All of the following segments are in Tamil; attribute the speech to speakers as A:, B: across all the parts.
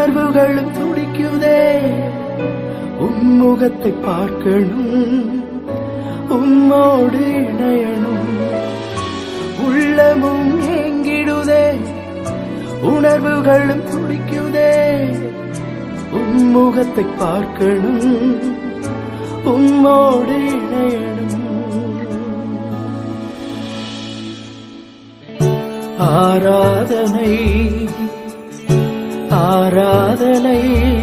A: உணர்வுகளும் துடிக்குதே உன்முகத்தை பார்க்கணும் உம்மோடு இணையணும் உள்ளமும் ஏங்கிடுதே உணர்வுகளும் துடிக்குதே உன்முகத்தை பார்க்கணும் உம்மோடு இணையணும் ஆராதனை ஆராதனை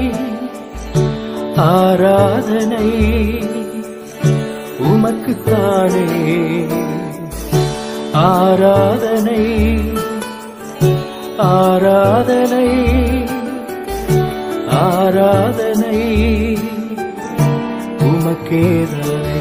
A: ஆராதனை உமக்குத்தானே ஆராதனை ஆராதனை ஆராதனை உமக்கேதானே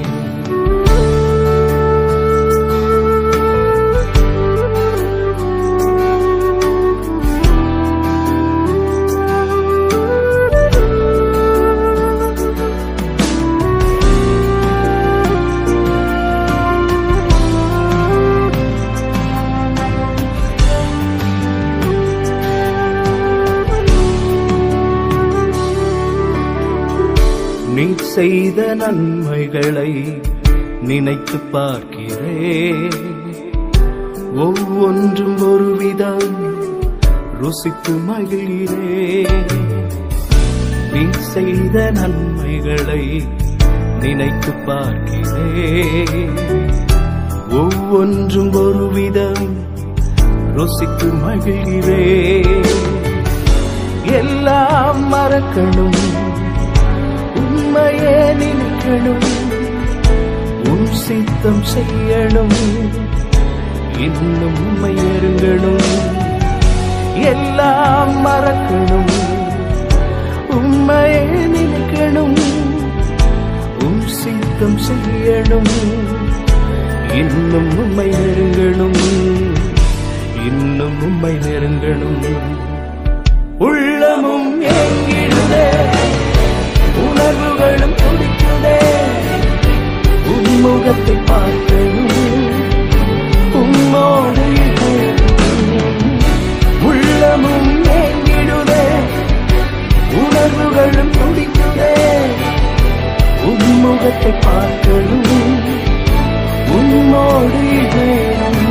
A: நீ செய்த நன்மைகளை நினைத்து பார்க்கிறேன் ஒவ்வொன்றும் ஒரு விதம் ருசித்து மகிழ்கிறேன் நீ செய்த நன்மைகளை நினைத்து பார்க்கிறேன் ஒவ்வொன்றும் ஒரு விதம் ருசித்து மகிழ்கிறேன் எல்லாம் மறக்கணும் உண்மையே நினைக்கணும் உன் சித்தம் செய்யணும் இன்னும் உண்மை நெருங்கணும் எல்லாம் மறக்கணும் உண்மையே நினைக்கணும் உன் சித்தம் செய்யணும் இன்னும் உண்மை நெருங்கணும் இன்னும் உண்மை நெருங்கணும் உள்ளமும் ஏங்கிடுதே உணர்வுகளும் துடிக்குதே உன்முகத்தை பார்க்கணும் உம்மோடு இணையணும். உள்ளமும் ஏங்கிடுதே உணர்வுகளும் துடிக்குதே உன்முகத்தை பார்க்கணும் உம்மோடு இணையணும்.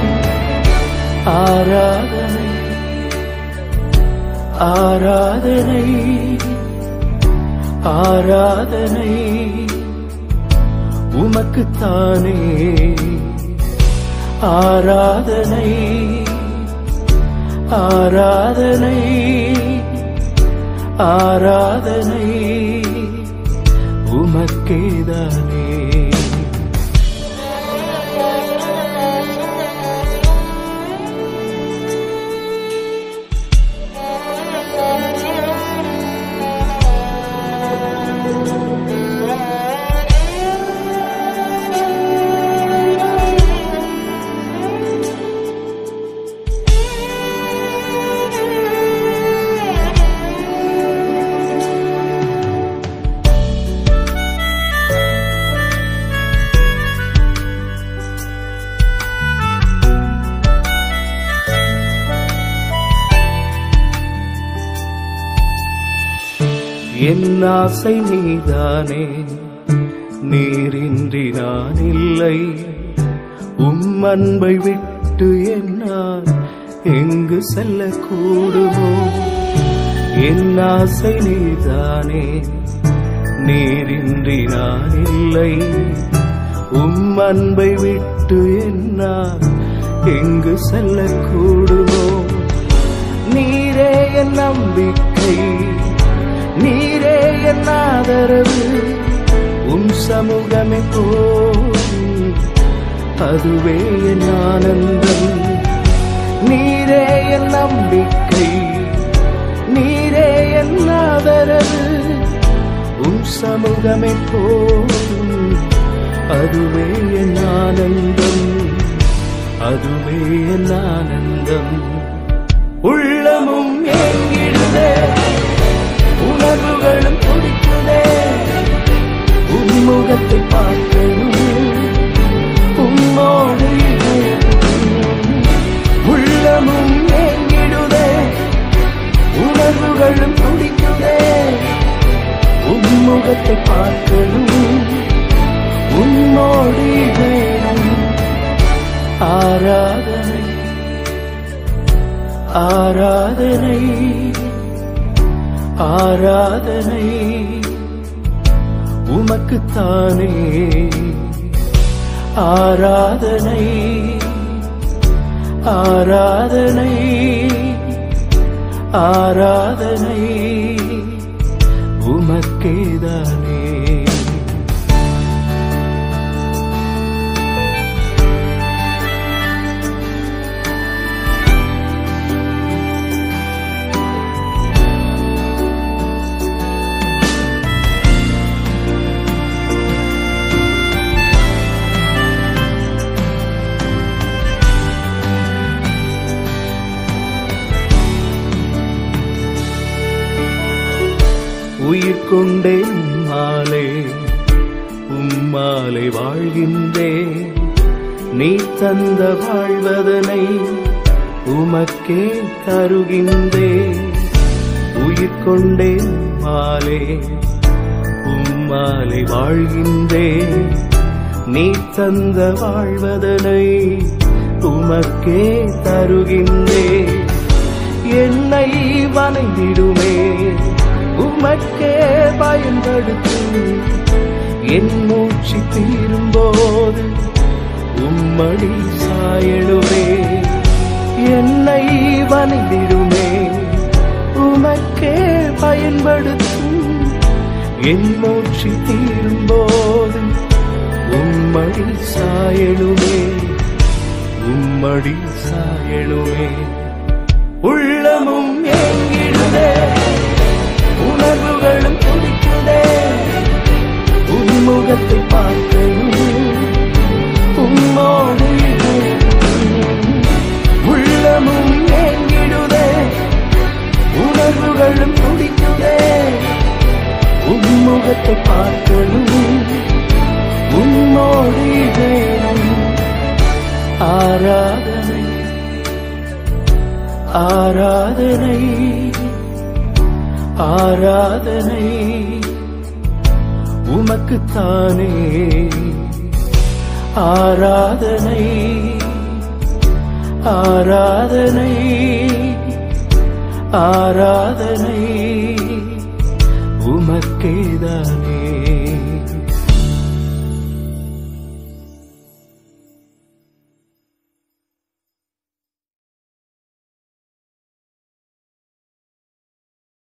A: ஆராதனை ஆராதனை ஆராதனை உமக்குத்தானே ஆராதனை ஆராதனை ஆராதனை உமக்கேதானே என் ஆசை நீதானே நீரின்றி நான் இல்லை உம் அன்பை விட்டு என்னால் எங்கு செல்லக்கூடுமோ என் ஆசை நீதானே நீரின்றி நான் இல்லை உம் அன்பை விட்டு என்னால் எங்கு செல்லக்கூடுமோ நீரே என் நம்பிக்கை நீரே என் ஆதரவு உன் சமூகமே போதும் அதுவே என் ஆனந்தம் நீரே என் நம்பிக்கை நீரே என் ஆதரவு உன் சமூகமே போதும் அதுவே என் ஆனந்தம் அதுவே என் ஆனந்தம் உள்ளமும் ஏங்கிடுதே உணர்வுகளும் துடிக்குதே உன்முகத்தை பார்க்கணும் உம்மோடு இணையணும். உள்ளமும் ஏங்கிடுதே உணர்வுகளும் ஆராதனை உமக்குத்தானே ஆராதனை ஆராதனை ஆராதனை உமக்கேதானே உயிர் கொண்டே உம்மாலே உம்மாலே வாழ்கின்றேன் நீ தந்த வாழ்வதனை உமக்கே தருகின்றேன் உயிர் கொண்டே உம்மாலே உம்மாலே வாழ்கின்றேன் நீ தந்த வாழ்வதனை உமக்கே தருகின்றேன் என்னை வணைந்திடுமே உமக்கே பயன்படுத்தும் என் மூச்சு தீரும்போது உம்மடி சாயலுமே என்னை வணைந்திடுமே உமக்கே பயன்படுத்தும் என் மூச்சு தீரும்போது உம்மடி சாயலுமே உம்மடி சாயலுமே உள்ளமும் ஏங்கிடுதே உணர்வுகளும் துடிக்குதே உன்முகத்தை பார்க்கணும் உம்மோடு இருக்கணும். உள்ளமும் ஏங்கிடுதே உணர்வுகளும் துடிக்குதே உன்முகத்தை பார்க்கணும் உம்மோடு வேணும் ஆராதனை ஆராதனை ஆராதனை உமக்குத்தானே ஆராதனை ஆராதனை ஆராதனை உமக்கேதானே